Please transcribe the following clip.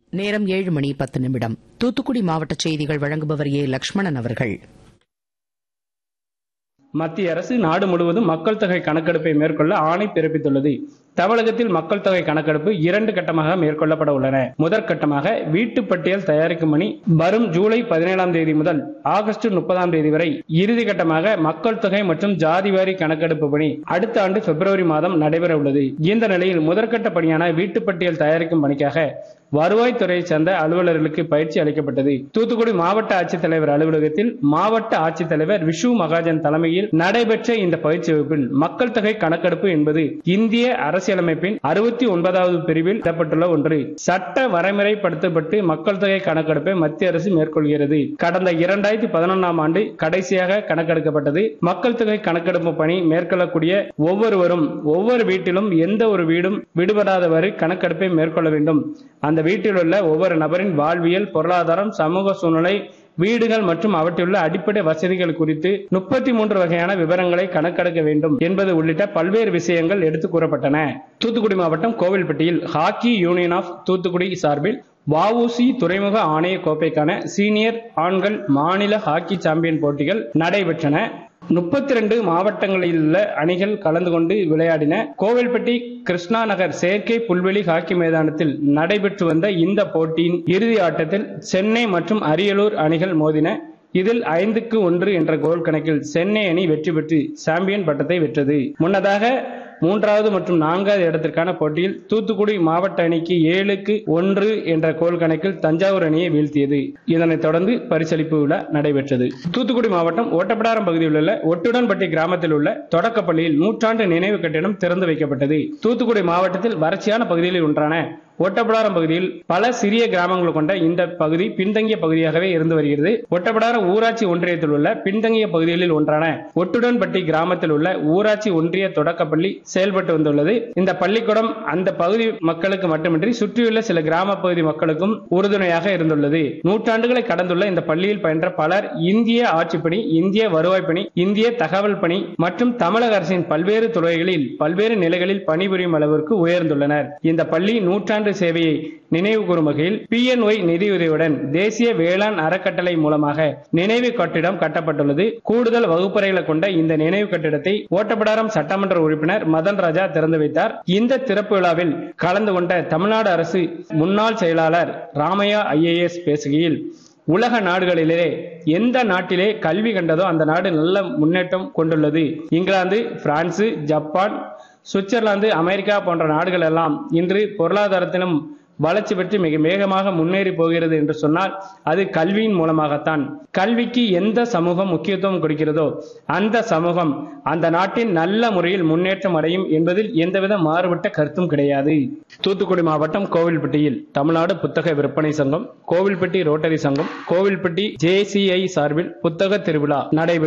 நேரம் ஏழு மணி பத்து நிமிடம் தூத்துக்குடி மாவட்ட செய்திகள் வழங்குபவர் ஏ லட்சுமணன் அவர்கள் மத்திய அரசு நாடு முழுவதும் மக்கள் தொகை கணக்கெடுப்பை மேற்கொள்ள ஆணை பிறப்பித்துள்ளது தமிழகத்தில் மக்கள் தொகை கணக்கெடுப்பு இரண்டு கட்டமாக மேற்கொள்ளப்பட உள்ளன முதற்கட்டமாக வீட்டு பட்டியல் தயாரிக்கும் பணி வரும் ஜூலை பதினேழாம் தேதி முதல் ஆகஸ்ட் முப்பதாம் தேதி வரை இறுதி கட்டமாக மக்கள் தொகை மற்றும் ஜாதிவாரி கணக்கெடுப்பு பணி அடுத்த ஆண்டு பிப்ரவரி மாதம் நடைபெற உள்ளது இந்த நிலையில் முதற்கட்ட பணியான வீட்டு பட்டியல் தயாரிக்கும் பணிக்காக வருவாய்த்துறையை சேர்ந்த அலுவலர்களுக்கு பயிற்சி அளிக்கப்பட்டது தூத்துக்குடி மாவட்ட ஆட்சித்தலைவர் அலுவலகத்தில் மாவட்ட ஆட்சித்தலைவர் விஷு மகாஜன் தலைமையில் நடைபெற்ற இந்த பயிற்சி வகுப்பில் மக்கள் தொகை கணக்கெடுப்பு என்பது இந்திய அரசியலமைப்பின் அறுபத்தி ஒன்பதாவது பிரிவில் இடப்பட்டுள்ள ஒன்று சட்ட வரைமுறைப்படுத்தப்பட்டு மக்கள் தொகை கணக்கெடுப்பை மத்திய அரசு மேற்கொள்கிறது கடந்த இரண்டாயிரத்தி பதினொன்றாம் ஆண்டு கடைசியாக கணக்கெடுக்கப்பட்டது மக்கள் தொகை கணக்கெடுப்பு பணி மேற்கொள்ளக்கூடிய ஒவ்வொருவரும் ஒவ்வொரு வீட்டிலும் எந்த ஒரு வீடும் விடுபடாதவாறு கணக்கெடுப்பை மேற்கொள்ள வேண்டும் அந்த வீட்டில் உள்ள ஒவ்வொரு நபரின் வாழ்வியல் பொருளாதாரம் சமூக சூழ்நிலை வீடுகள் மற்றும் அவற்றிலுள்ள அடிப்படை வசதிகள் குறித்து முப்பத்தி மூன்று வகையான விவரங்களை கணக்கெடுக்க வேண்டும் என்பது உள்ளிட்ட பல்வேறு விஷயங்கள் எடுத்துக் கூறப்பட்டன தூத்துக்குடி மாவட்டம் கோவில்பட்டியில் ஹாக்கி யூனியன் ஆஃப் தூத்துக்குடி சார்பில் வஉசி துறைமுக ஆணைய கோப்பைக்கான சீனியர் ஆண்கள் மாநில ஹாக்கி சாம்பியன் போட்டிகள் நடைபெற்றன முப்பத்தி ரெண்டு மாவட்டங்களில் உள்ள அணிகள் கலந்து கொண்டு விளையாடின கோவில்பட்டி கிருஷ்ணா நகர் செயற்கை புல்வெளி ஹாக்கி மைதானத்தில் நடைபெற்று வந்த இந்த போட்டியின் இறுதி ஆட்டத்தில் சென்னை மற்றும் அரியலூர் அணிகள் மோதின இதில் ஐந்துக்கு ஒன்று என்ற கோல் கணக்கில் சென்னை அணி வெற்றி பெற்று சாம்பியன் பட்டத்தை வென்றது முன்னதாக மூன்றாவது மற்றும் நான்காவது இடத்திற்கான போட்டியில் தூத்துக்குடி மாவட்ட அணிக்கு ஏழுக்கு ஒன்று என்ற கோல் கணக்கில் தஞ்சாவூர் அணியை வீழ்த்தியது இதனைத் தொடர்ந்து பரிசளிப்பு விழா நடைபெற்றது தூத்துக்குடி மாவட்டம் ஓட்டப்படாரம் பகுதியில் உள்ள ஒட்டுடன்பட்டி கிராமத்தில் உள்ள தொடக்கப்பள்ளியில் நூற்றாண்டு நினைவு கட்டிடம் திறந்து வைக்கப்பட்டது தூத்துக்குடி மாவட்டத்தில் வறட்சியான பகுதிகளில் ஒன்றான ஒட்டப்படாரம் பகுதியில் பல சிறிய கிராமங்கள் கொண்ட இந்த பகுதி பின்தங்கிய பகுதியாகவே இருந்து வருகிறது ஒட்டப்படாரம் ஊராட்சி ஒன்றியத்தில் உள்ள பின்தங்கிய பகுதிகளில் ஒன்றான ஒட்டுடன்பட்டி கிராமத்தில் உள்ள ஊராட்சி ஒன்றிய தொடக்கப்பள்ளி செயல்பட்டு வந்துள்ளது இந்த பள்ளிக்கூடம் அந்த பகுதி மக்களுக்கு மட்டுமின்றி சுற்றியுள்ள சில கிராம பகுதி மக்களுக்கும் உறுதுணையாக இருந்துள்ளது நூற்றாண்டுகளை கடந்துள்ள இந்த பள்ளியில் பயின்ற பலர் இந்திய ஆட்சிப்பணி இந்திய வருவாய் பணி இந்திய தகவல் பணி மற்றும் தமிழக அரசின் பல்வேறு துறைகளில் பல்வேறு நிலைகளில் பணிபுரியும் அளவிற்கு உயர்ந்துள்ளனர் இந்த பள்ளி நூற்றாண்டு சேவையை நினைவு கூறும் வகையில் பிஎன்ஒய் நிதியுதவியுடன் தேசிய வேளாண் அறக்கட்டளை மூலமாக நினைவு கட்டிடம் கட்டப்பட்டுள்ளது கூடுதல் வகுப்பறைகளை கொண்ட இந்த நினைவு கட்டிடத்தை ஓட்டப்படாரம் சட்டமன்ற உறுப்பினர் மதன் ராஜா திறந்து வைத்தார் இந்த திறப்பு விழாவில் கலந்து கொண்ட தமிழ்நாடு அரசு முன்னாள் செயலாளர் ராமையா ஐஏஎஸ் பேசுகையில் உலக நாடுகளிலே எந்த நாட்டிலே கல்வி கண்டதோ அந்த நாடு நல்ல முன்னேற்றம் கொண்டுள்ளது England France Japan Switzerland America போன்ற நாடுகள் எல்லாம் இன்று பொருளாதாரத்திலும் வளர்ச்சி பெற்று மிக வேகமாக முன்னேறி போகிறது என்று சொன்னால் அது கல்வியின் மூலமாகத்தான் கல்விக்கு எந்த சமூகம் முக்கியத்துவம் கொடுக்கிறதோ அந்த சமூகம் அந்த நாட்டின் நல்ல முறையில் முன்னேற்றம் அடையும் என்பதில் எந்தவித மாறுபட்ட கருத்தும் கிடையாது தூத்துக்குடி மாவட்டம் கோவில்பட்டியில் தமிழ்நாடு புத்தக விற்பனை சங்கம் கோவில்பட்டி ரோட்டரி சங்கம் கோவில்பட்டி ஜேசிஐ சார்பில் புத்தக திருவிழா நடைபெற்று